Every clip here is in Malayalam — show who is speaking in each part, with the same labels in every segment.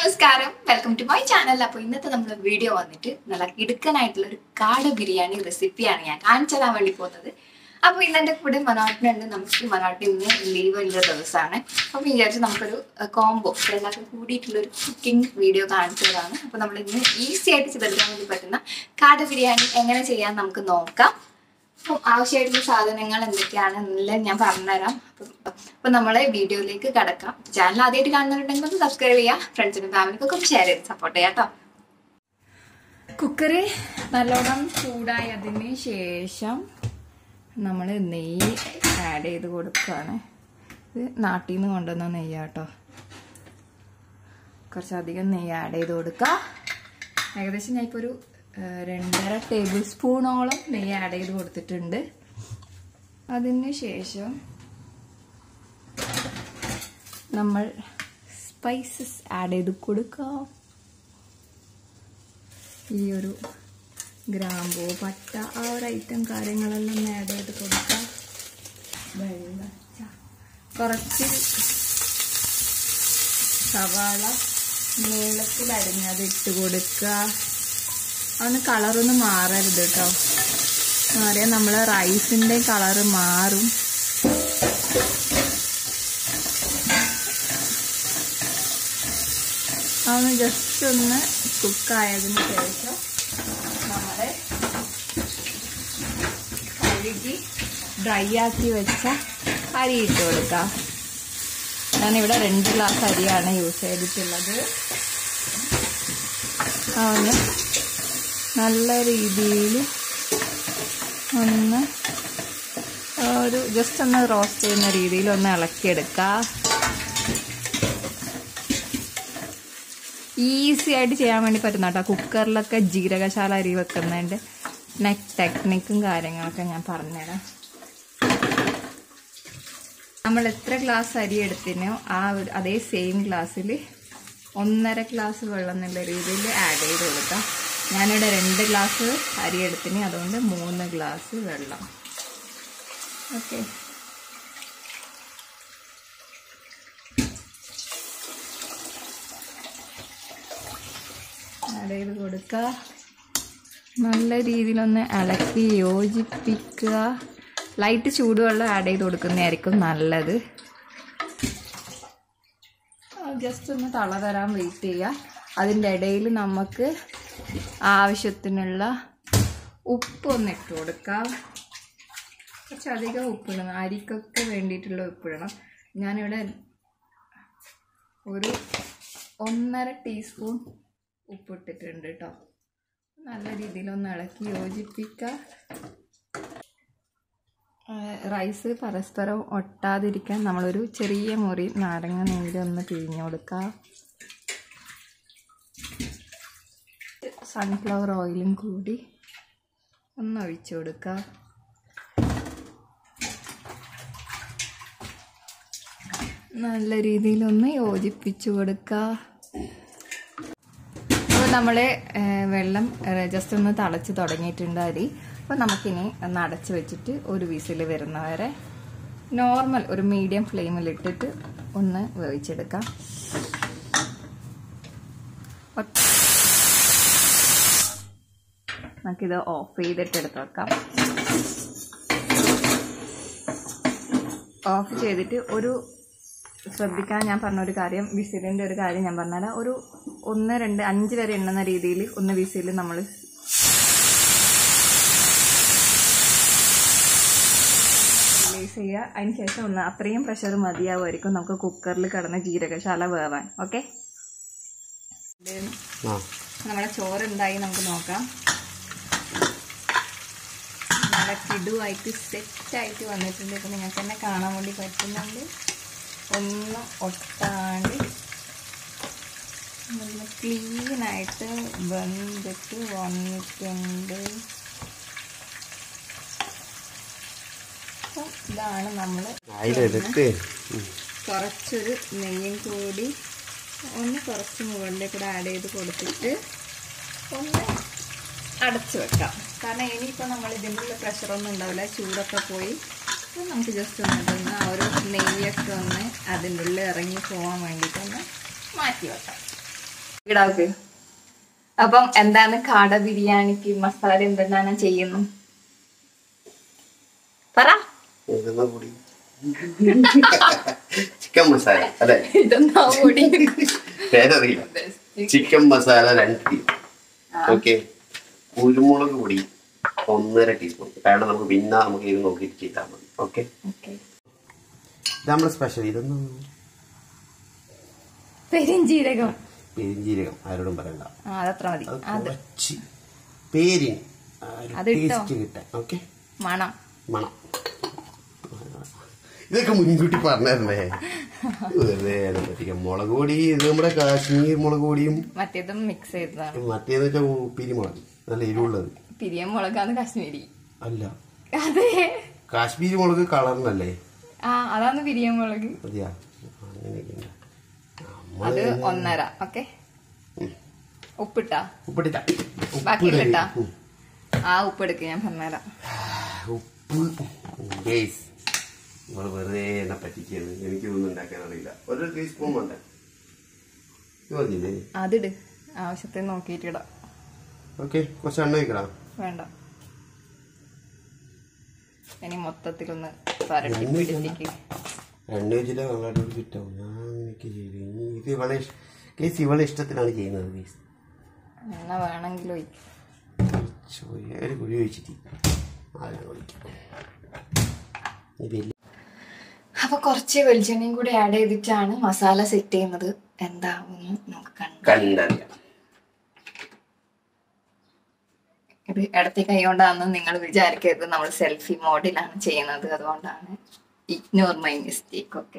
Speaker 1: നമസ്കാരം വെൽക്കം ടു മൈ ചാനൽ അപ്പോൾ ഇന്നത്തെ നമ്മുടെ വീഡിയോ വന്നിട്ട് നല്ല കിടുക്കനായിട്ടുള്ള ഒരു കാട ബിരിയാണി റെസിപ്പിയാണ് ഞാൻ കാണിച്ചു തരാൻ വേണ്ടി പോകുന്നത് അപ്പോൾ ഇന്നെൻ്റെ കൂടെ മനാട്ടിനുണ്ട് നമുക്ക് മനാട്ടിൽ ഇന്ന് ലീവ് ഉള്ള ദിവസമാണ് അപ്പോൾ വിചാരിച്ച് നമുക്കൊരു കോംബോ എല്ലാവർക്കും കൂടിയിട്ടുള്ള ഒരു കുക്കിംഗ് വീഡിയോ കാണിച്ചതാണ് അപ്പോൾ നമ്മൾ ഇന്ന് ഈസി ആയിട്ട് ചെയ്തെടുക്കാൻ വേണ്ടി പറ്റുന്ന കാട ബിരിയാണി എങ്ങനെ ചെയ്യാൻ നമുക്ക് നോക്കാം അപ്പം ആവശ്യമായിട്ടുള്ള സാധനങ്ങൾ എന്തൊക്കെയാണെന്നെല്ലാം ഞാൻ പറഞ്ഞുതരാം അപ്പം അപ്പം നമ്മളെ വീഡിയോയിലേക്ക് കടക്കാം ചാനൽ ആദ്യമായിട്ട് കാണുന്നുണ്ടെങ്കിൽ ഒന്ന് സബ്സ്ക്രൈബ് ചെയ്യാം ഫ്രണ്ട്സിനും ഫാമിലിക്കൊക്കെ ഒന്ന് ഷെയർ ചെയ്ത് സപ്പോർട്ട് ചെയ്യാം കേട്ടോ കുക്കറി നല്ലോണം ചൂടായതിന് ശേഷം നമ്മൾ നെയ്യ് ആഡ് ചെയ്ത് കൊടുക്കുകയാണ് ഇത് നാട്ടിൽ നിന്ന് കൊണ്ടുവന്ന നെയ്യാട്ടോ കുറച്ചധികം നെയ്യ് ആഡ് ചെയ്ത് കൊടുക്കുക ഏകദേശം ഞാൻ ഇപ്പോൾ ഒരു ഏഹ്, രണ്ടര ടേബിൾ സ്പൂണോളം നെയ്യ് ആഡ് ചെയ്ത് കൊടുത്തിട്ടുണ്ട് അതിന് ശേഷം നമ്മൾ സ്പൈസസ് ആഡ് ചെയ്ത് കൊടുക്കാം ഈ ഒരു ഗ്രാമ്പൂ പട്ട ആ ഒരു ഐറ്റം കാര്യങ്ങളെല്ലാം ഒന്ന് ആഡ് ചെയ്ത് കൊടുക്കാം വെള്ളം ച- കുറച്ച് സവാള നീളത്തിൽ അരിഞ്ഞത് ഇട്ട് കൊടുക്കുക അതൊന്ന് കളറൊന്നും മാറരുത് കേട്ടോ മാറിയാൽ നമ്മളെ റൈസിൻ്റെ കളറ് മാറും അതൊന്ന് ജസ്റ്റ് ഒന്ന് കുക്കായതിന് ശേഷം നമ്മൾ കഴുകി ഡ്രൈ ആക്കി വെച്ച അരി ഇട്ട് കൊടുക്കാം ഞാനിവിടെ രണ്ട് ഗ്ലാസ് അരിയാണ് യൂസ് ചെയ്തിട്ടുള്ളത് അതൊന്ന് നല്ല രീതിയിൽ ഒന്ന് ഒരു ജസ്റ്റ് ഒന്ന് റോസ്റ്റ് ചെയ്യുന്ന രീതിയിൽ ഒന്ന് ഇളക്കിയെടുക്കുക ഈസി ആയിട്ട് ചെയ്യാൻ വേണ്ടി പറ്റുന്ന കേട്ടോ കുക്കറിലൊക്കെ ജീരകശാല അരി വെക്കുന്നതിൻ്റെ ടെക്നിക്കും കാര്യങ്ങളൊക്കെ ഞാൻ പറഞ്ഞുതരാം നമ്മൾ എത്ര ഗ്ലാസ് അരി എടുത്തിനോ ആ ഒരു അതേ സെയിം ഗ്ലാസ്സിൽ ഒന്നര ഗ്ലാസ് വെള്ളം എന്നുള്ള രീതിയിൽ ആഡ് ചെയ്ത് കൊടുക്കാം ഞാനിവിടെ രണ്ട് ഗ്ലാസ് അരി എടുത്തിന് അതുകൊണ്ട് മൂന്ന് ഗ്ലാസ് വെള്ളം ഓക്കെ ആഡ് ചെയ്ത് കൊടുക്കുക നല്ല രീതിയിലൊന്ന് ഇളക്കി യോജിപ്പിക്കുക ലൈറ്റ് ചൂടുവെള്ളം ആഡ് ചെയ്ത് കൊടുക്കുന്നതായിരിക്കും നല്ലത് ജസ്റ്റ് ഒന്ന് തള തരാൻ വെയിറ്റ് ചെയ്യുക അതിൻ്റെ ഇടയിൽ നമുക്ക് ആവശ്യത്തിനുള്ള ഉപ്പ് ഒന്ന് ഇട്ട് കൊടുക്കാം കുറച്ചധികം ഉപ്പിടണം അരിക്കൊക്കെ വേണ്ടിയിട്ടുള്ള ഉപ്പിടണം ഞാനിവിടെ ഒരു ഒന്നര ടീസ്പൂൺ ഉപ്പിട്ടിട്ടുണ്ട് കേട്ടോ നല്ല രീതിയിലൊന്ന് ഇളക്കി യോജിപ്പിക്കുക റൈസ് പരസ്പരം ഒട്ടാതിരിക്കാൻ നമ്മളൊരു ചെറിയ മുറി നാരങ്ങ നീര് ഒന്ന് പിഴിഞ്ഞു കൊടുക്കുക സൺഫ്ലവർ ഓയിലും കൂടി ഒന്ന് ഒഴിച്ചു കൊടുക്കുക നല്ല രീതിയിലൊന്ന് യോജിപ്പിച്ചു കൊടുക്കുക അപ്പോൾ നമ്മൾ വെള്ളം ജസ്റ്റ് ഒന്ന് തിളച്ച് തുടങ്ങിയിട്ടുണ്ട് അരി അപ്പോൾ നമുക്കിനി ഒന്ന് അടച്ച് വെച്ചിട്ട് ഒരു വിസിൽ വരുന്നവരെ നോർമൽ ഒരു മീഡിയം ഫ്ലെയിമിൽ ഇട്ടിട്ട് ഒന്ന് വേവിച്ചെടുക്കാം ഒറ്റ- നമുക്കിത് ഓഫ് ചെയ്തിട്ട് എടുത്ത് വെക്കാം ഓഫ് ചെയ്തിട്ട് ഒരു ശ്രദ്ധിക്കാൻ ഞാൻ പറഞ്ഞ ഒരു കാര്യം വിസിലിൻ്റെ ഒരു കാര്യം ഞാൻ പറഞ്ഞാൽ ഒരു ഒന്ന് രണ്ട് അഞ്ച് വരെ എണ്ണുന്ന രീതിയിൽ ഒന്ന് വിസിൽ നമ്മൾ റിലീസ് ചെയ്യുക അതിന് ശേഷം ഒന്ന് അത്രയും പ്രഷർ മതിയാവുമായിരിക്കും നമുക്ക് കുക്കറിൽ കിടന്ന ജീരകശാല വേവാൻ ഓക്കെ
Speaker 2: ആ
Speaker 1: നമ്മുടെ ചോറ് എന്തായി നമുക്ക് നോക്കാം നല്ല കിടുവായിട്ട് സെറ്റായിട്ട് വന്നിട്ടുണ്ട് ഇപ്പം നിങ്ങൾക്ക് തന്നെ കാണാൻ വേണ്ടി പറ്റുന്നുണ്ട് ഒന്നും ഒട്ടാണ്ട് നല്ല ക്ലീനായിട്ട് വെന്തിട്ട് വന്നിട്ടുണ്ട് അപ്പം ഇതാണ് നമ്മൾ
Speaker 2: അതിലെടുത്ത്
Speaker 1: കുറച്ചൊരു നെയ്യും കൂടി ഒന്ന് കുറച്ച് മുകളിലേക്ക് കൂടെ ആഡ് ചെയ്ത് കൊടുത്തിട്ട് ഒന്ന് അടച്ചു വെക്കാം കാരണം ഇനിയിപ്പോൾ നമ്മൾ ഇതിൻ്റെ ഉള്ളിൽ പ്രഷറൊന്നും ഉണ്ടാവില്ല ചൂടൊക്കെ പോയി അപ്പോൾ നമുക്ക് ജസ്റ്റ് ഒന്ന് ഇതൊന്ന് ആ ഒരു നെയ്യൊക്കെ ഒന്ന് അതിൻ്റെ ഉള്ളിൽ ഇറങ്ങി പോകാൻ വേണ്ടിയിട്ടൊന്ന് മാറ്റി വെക്കാം ഇടാക്ക് അപ്പം എന്താണ് കാട ബിരിയാണിക്ക് മസാല എന്തെന്നാണ് ചെയ്യുന്നു പറ
Speaker 2: ഇതെന്നാ പൊടി ചിക്കൻ മസാല അല്ലെ
Speaker 1: ഇതെന്നാ പൊടി
Speaker 2: പേരറിയില്ല ചിക്കൻ മസാല രണ്ട് ടീ ഓക്കെ കുരുമുളക് പൊടി ഒന്നര ടീസ്പൂൺ കാരണം നമുക്ക് പിന്നെ നമുക്ക് ഇത് നോക്കിയിട്ട് ചെയ്താൽ മതി ഓക്കെ
Speaker 1: ഓക്കെ
Speaker 2: ഇത് നമ്മുടെ സ്പെഷ്യൽ ഇതൊന്നും
Speaker 1: പെരിഞ്ചീരകം
Speaker 2: പെരിഞ്ജീരകം ആരോടും പറയണ്ട
Speaker 1: ആ അതത്ര മതി
Speaker 2: അത്
Speaker 1: അത്
Speaker 2: കുറച്ച് പേരിന്
Speaker 1: അതിട്ടോ?
Speaker 2: ടേസ്റ്റ് കിട്ടാൻ ഓക്കെ
Speaker 1: മണം
Speaker 2: മണം ഇതൊക്കെ മുൻകൂട്ടി പറഞ്ഞേ വെറുതെ എന്നെ പറ്റിക്കാം മുളക് പൊടി ഇത് നമ്മുടെ കാശ്മീർ മുളക് പൊടിയും
Speaker 1: മറ്റേതും മിക്സ് ചെയ്തതാണ്
Speaker 2: മറ്റേന്ന് വെച്ചാൽ പിരിമുളക് നല്ല എരിവുള്ളത്
Speaker 1: പിരിയം മുളകാണ് കാശ്മീരി
Speaker 2: അല്ല
Speaker 1: അതെ
Speaker 2: കാശ്മീരി മുളക് കളറിനല്ലേ
Speaker 1: ആ അതാണ് പിരിയം മുളക്
Speaker 2: അതെയാ അങ്ങനെയൊക്കെ ഉണ്ട്.
Speaker 1: അത്
Speaker 2: നമ്മള്
Speaker 1: ഒന്നര ഓക്കെ
Speaker 2: ഉം.
Speaker 1: ഉപ്പിട്ടാ
Speaker 2: ഉപ്പിട്ടില്ല
Speaker 1: ബാക്കി
Speaker 2: ഉപ്പ്
Speaker 1: ഇട്ടിട്ടാ
Speaker 2: ഉം.
Speaker 1: ആ ഉപ്പെടുക്ക് ഞാൻ പറഞ്ഞുതരാം
Speaker 2: ഉപ്പ് ഗേസ് നമ്മൾ വെറുതെ എന്നെ പറ്റിക്കാണ് എനിക്കിതൊന്നും ഉണ്ടാക്കാൻ അറിയില്ല ഒരു ടീസ്പൂൺ വേണ്ട ഇത് മതിയില്ലേ
Speaker 1: അതിട് ആവശ്യത്തിന് നോക്കിയിട്ട് ഇടാം
Speaker 2: ഓക്കെ കുറച്ച് എണ്ണ വയ്ക്കണം
Speaker 1: വേണ്ട ഇനി മൊത്തത്തിലൊന്ന് പരട്ടി
Speaker 2: എണ്ണ
Speaker 1: പിടിപ്പിക്ക്
Speaker 2: എണ്ണ വെച്ചിട്ട് വെള്ളമായിട്ട് കിട്ടാവും ഞാൻ എനിക്ക് ചെയ്തു ഇനി ഇത് ഇവളെ ഇഷ്- കേസ് ഇവളെ ഇഷ്ടത്തിനാണ് ചെയ്യുന്നത് കേസ്
Speaker 1: എണ്ണ വേണമെങ്കിൽ ഒഴിക്കും
Speaker 2: ചോയ ഒരു കുഴി വെച്ചിട്ട് അതിനെ ഒഴിക്കാം ഇത് വലിയ
Speaker 1: അപ്പൊ കുറച്ച് വെളിച്ചെണ്ണയും കൂടി ആഡ് ചെയ്തിട്ടാണ് മസാല സെറ്റ് ചെയ്യുന്നത് എന്താവുന്നു നമുക്ക് കണ്ടു
Speaker 2: കണ്ടറിയാം
Speaker 1: ഇത് ഇടത്തെ കൈ കൊണ്ടാണെന്ന് നിങ്ങൾ വിചാരിക്കരുത് നമ്മൾ സെൽഫി മോഡിലാണ് ചെയ്യുന്നത് അതുകൊണ്ടാണ് ഇഗ്നോർ മൈ മിസ്റ്റേക്ക് ഒക്കെ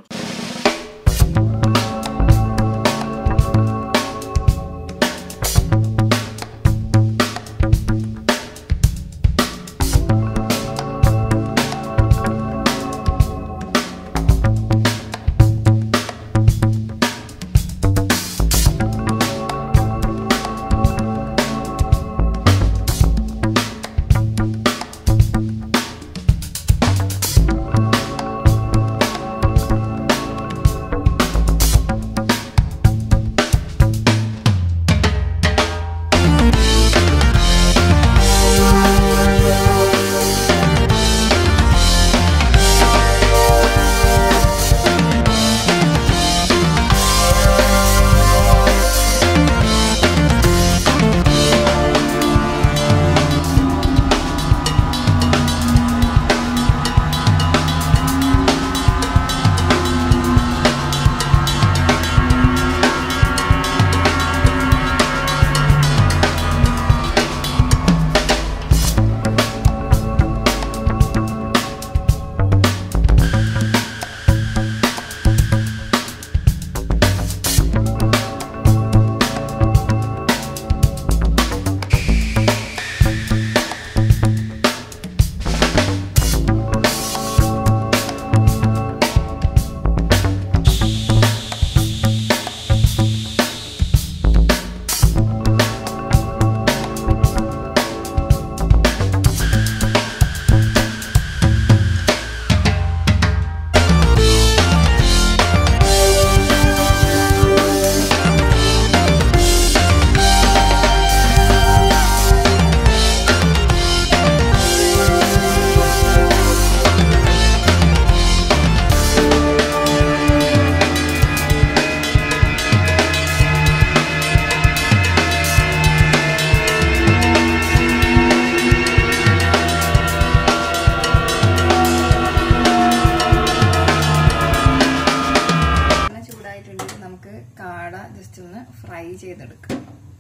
Speaker 1: എണ്ണ ചൂടായിട്ടുണ്ടെങ്കിൽ നമുക്ക് കാട ജസ്റ്റ് ഒന്ന് ഫ്രൈ ചെയ്തെടുക്കാം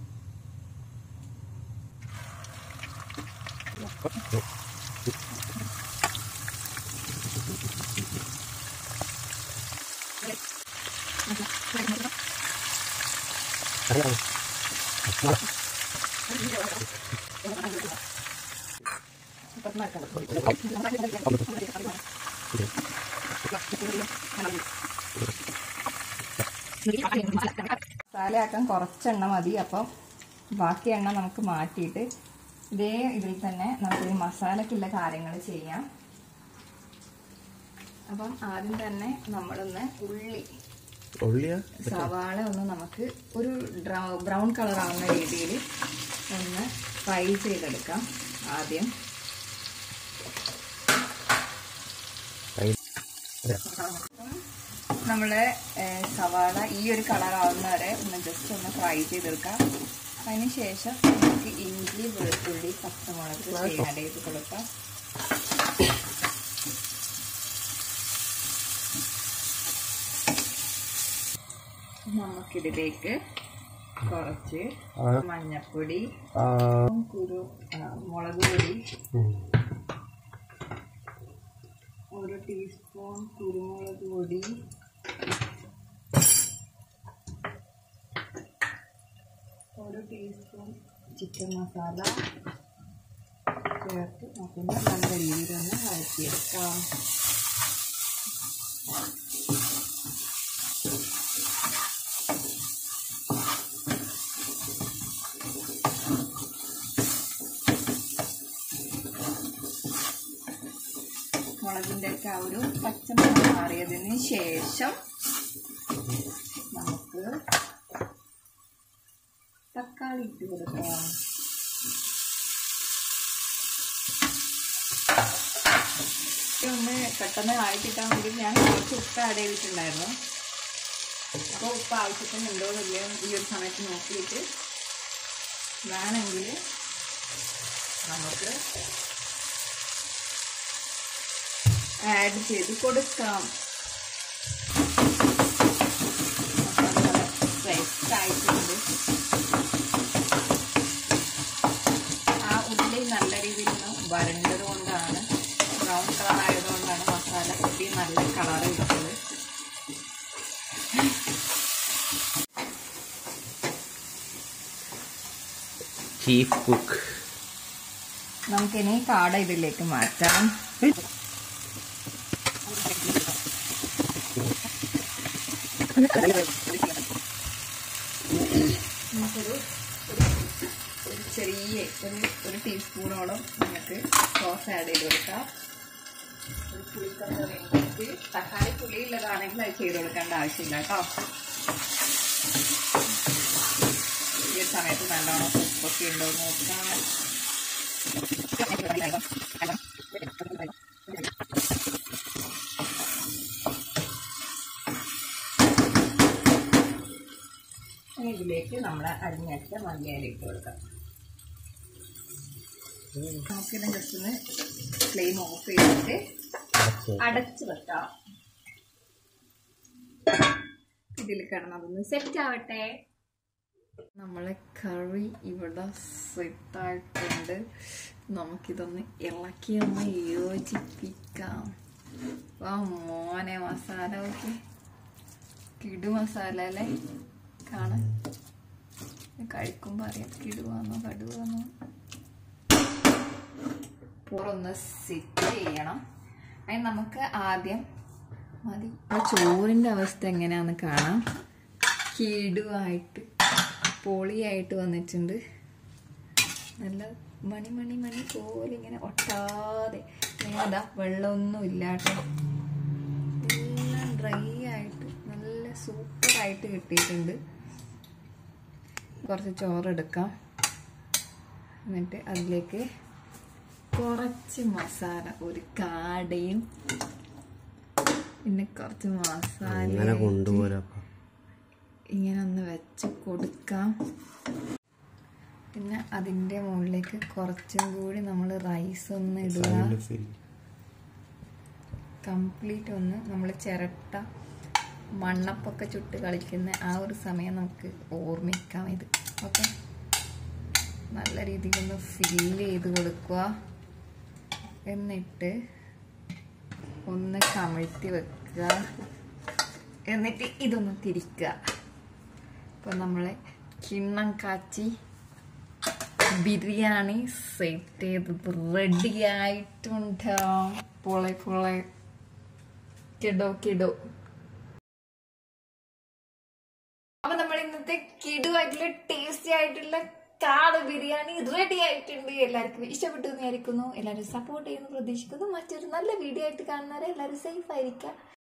Speaker 1: മസാലയാക്കാൻ കുറച്ച് എണ്ണ മതി അപ്പം ബാക്കി എണ്ണ നമുക്ക് മാറ്റിയിട്ട് ഇതേ ഇതിൽ തന്നെ നമുക്ക് ഈ മസാലക്കുള്ള കാര്യങ്ങൾ ചെയ്യാം അപ്പം ആദ്യം തന്നെ നമ്മളൊന്ന് ഉള്ളി
Speaker 2: ഉള്ളിയാ
Speaker 1: സവാള ഒന്ന് നമുക്ക് ഒരു ബ്രൗൺ കളർ ആവുന്ന രീതിയിൽ ഒന്ന് ഫ്രൈ ചെയ്തെടുക്കാം ആദ്യം നമ്മള് ഏഹ്, സവാള ഈ ഒരു കളർ ആവുന്ന വരെ ഒന്ന് ജസ്റ്റ് ഒന്ന് ഫ്രൈ ചെയ്തെടുക്കാം അതിന് ശേഷം നമുക്ക് ഇഞ്ചി വെളുത്തുള്ളി പച്ചമുളക് ആഡ് ചെയ്ത് കൊടുക്കാം നമുക്കിതിലേക്ക് കുറച്ച് മഞ്ഞപ്പൊടി കുരു ആ, മുളക് പൊടി ഒരു ടീസ്പൂൺ കുരുമുളക് പൊടി ഒരു ടീസ്പൂൺ ചിക്കൻ മസാല ചേർത്ത് നമുക്കൊന്ന് നല്ല രീതിയിലൊന്ന് വഴറ്റിയെടുക്കാം മുളകിൻ്റെ ഒക്കെ ആ ഒരു പച്ചമുളക് മാറിയതിന് ശേഷം നമുക്ക് തക്കാളി ഇട്ട് കൊടുക്കാം ഇത് ഒന്ന് പെട്ടെന്ന് ആയി കിട്ടാൻ വേണ്ടി ഞാൻ കുറച്ച് ഉപ്പ് ആഡ് ചെയ്തിട്ടുണ്ടായിരുന്നു അപ്പോൾ ഉപ്പ് ആവശ്യത്തിന് ഉണ്ടോ എന്നില്ലയോ ഈ ഒരു സമയത്ത് നോക്കിയിട്ട് വേണമെങ്കിൽ നമുക്ക് ആഡ് ചെയ്ത് കൊടുക്കാം ഫ്രഷ് ആയിട്ടുണ്ട് ആ ഉള്ളി നല്ല രീതിയിൽ ഒന്ന് വരണ്ടത് കൊണ്ടാണ് ബ്രൗൺ കളർ ആയതുകൊണ്ടാണ് മസാല ഉള്ളി നല്ല കളർ കിട്ടുന്നത്
Speaker 2: ചീഫ് കുക്ക്
Speaker 1: നമുക്കിനി കാട ഇതിലേക്ക് മാറ്റാം നമുക്കൊരു ഒരു- ഒരു ചെറിയ ഒരു ഒരു ടീസ്പൂണോളം നമുക്ക് സോസ് ആഡ് ചെയ്ത് കൊടുക്കാം ഒരു പുളിക്കണ്ട വേണ്ടിയിട്ട് തക്കാളി പുളിയുള്ളതാണെങ്കിൽ അത് ചെയ്ത് കൊടുക്കേണ്ട ആവശ്യമില്ല കേട്ടോ ഈ ഒരു സമയത്ത് നല്ലോണം ഉപ്പൊക്കെ ഉണ്ടോ എന്ന് നോക്കാം ഇനി ഇതിലേക്ക് നമ്മൾ അരിഞ്ഞച്ച മല്ലിയില ഇട്ട് കൊടുക്കാം നമുക്കിത് ജസ്റ്റ് ഒന്ന് ഫ്ലെയിം ഓഫ് ചെയ്തിട്ട് അടച്ചു വെക്കാം ഇതിൽ കിടന്നതൊന്ന് സെറ്റ് ആവട്ടെ നമ്മളെ കറി ഇവിടെ സെറ്റായിട്ടുണ്ട് നമുക്കിതൊന്ന് ഇളക്കി ഒന്ന് യോജിപ്പിക്കാം ആ മോനെ മസാല ഓക്കെ കിടു മസാല അല്ലേ കാണാൻ കഴിക്കുമ്പോ അറിയാം കിടുവാന്നോ കടുവാന്നോ പുറൊന്ന് സെറ്റ് ചെയ്യണം അതിന് നമുക്ക് ആദ്യം മതി ആ ചോറിന്റെ അവസ്ഥ എങ്ങനെയാന്ന് കാണാം കിടുവായിട്ട് പൊളിയായിട്ട് വന്നിട്ടുണ്ട് നല്ല മണി മണി മണി പോലെ ഇങ്ങനെ ഒട്ടാതെ ഏതാ വെള്ളമൊന്നും ഇല്ലാട്ടോ എല്ലാം ഡ്രൈ ആയിട്ട് നല്ല സൂപ്പറായിട്ട് കിട്ടിയിട്ടുണ്ട് കുറച്ച് ചോറെടുക്കാം എന്നിട്ട് അതിലേക്ക് കുറച്ച് മസാല ഒരു കാടയും പിന്നെ കുറച്ച് മസാല
Speaker 2: കൊണ്ടുപോരപ്പ
Speaker 1: ഇങ്ങനെ ഒന്ന് വെച്ച് കൊടുക്കാം പിന്നെ അതിൻ്റെ മുകളിലേക്ക് കുറച്ചും കൂടി നമ്മൾ റൈസ് ഒന്ന് ഇടുക കംപ്ലീറ്റ് ഒന്ന് നമ്മൾ ചിരട്ട മണ്ണപ്പൊക്കെ ചുട്ട് കളിക്കുന്ന ആ ഒരു സമയം നമുക്ക് ഓർമ്മിക്കാം ഇത് ഓക്കെ നല്ല രീതിയിലൊന്ന് ഫില്ല് ചെയ്ത് കൊടുക്കുക എന്നിട്ട് ഒന്ന് കമിഴ്ത്തി വെക്കുക എന്നിട്ട് ഇതൊന്ന് തിരിക്കുക ഇപ്പം നമ്മളെ കിണ്ണം കാച്ചി ബിരിയാണി സെറ്റ് ചെയ്തത് റെഡി ആയിട്ടുണ്ട് പൊളെ പൊളെ കിടോ കിടോ അപ്പൊ നമ്മൾ ഇന്നത്തെ കിടുവായിട്ടുള്ള ടേസ്റ്റി ആയിട്ടുള്ള കാട് ബിരിയാണി റെഡി ആയിട്ടുണ്ട് എല്ലാവർക്കും ഇഷ്ടപ്പെട്ടു എന്ന് വിചാരിക്കുന്നു എല്ലാവരും സപ്പോർട്ട് ചെയ്യുന്നു പ്രതീക്ഷിക്കുന്നു മറ്റൊരു നല്ല വീഡിയോ ആയിട്ട് കാണുന്നവരെ എല്ലാവരും സേഫ് ആയിരിക്കാം